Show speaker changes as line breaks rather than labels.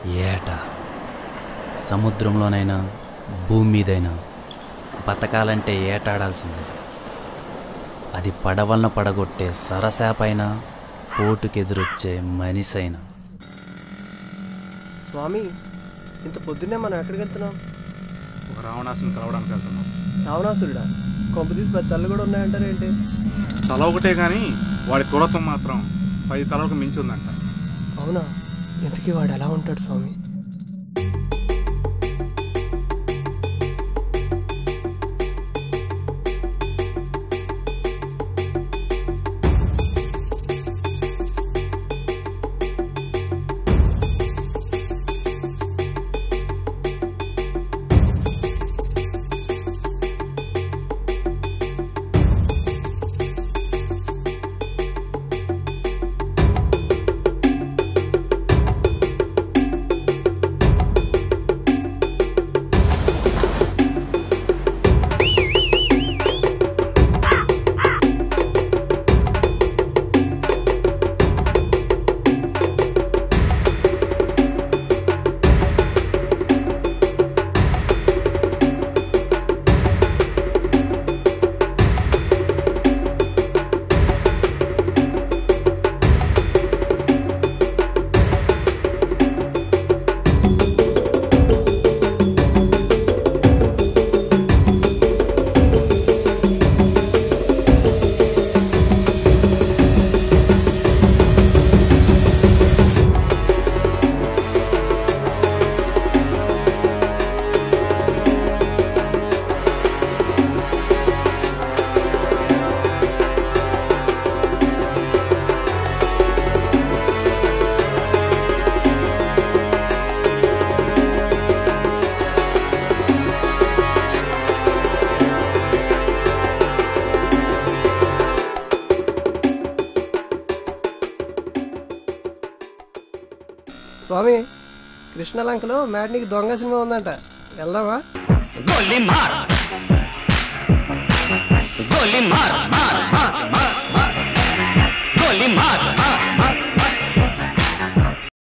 ఏట సముద్రంలోనైనా భూమి మీదైనా బతకాలంటే ఏటాడాల్సిందే అది పడవలను పడగొట్టే సరసాపైనా పోటుకెదురొచ్చే మనిషైనా
స్వామి ఇంత పొద్దున్నే మనం ఎక్కడికి వెళ్తున్నాం
ఒక రావణాసుని కలవడానికి వెళ్తున్నాం
రావణాసురుడా కొంపతీసి పెద్ద తల్లు కూడా ఉన్నాయంటారు ఏంటి
తల ఒకటే కానీ వాడి క్రూరత్వం మాత్రం పది తలలకు మించి ఉందంట
అవునా ఇంతకీ వాడు ఎలా ఉంటాడు స్వామి స్వామి కృష్ణలంకలో మ్యాట్నికి దొంగ సినిమా ఉందంట వెళ్దామా
गोली मार गोली मार मार मार मार मार गोली मार मार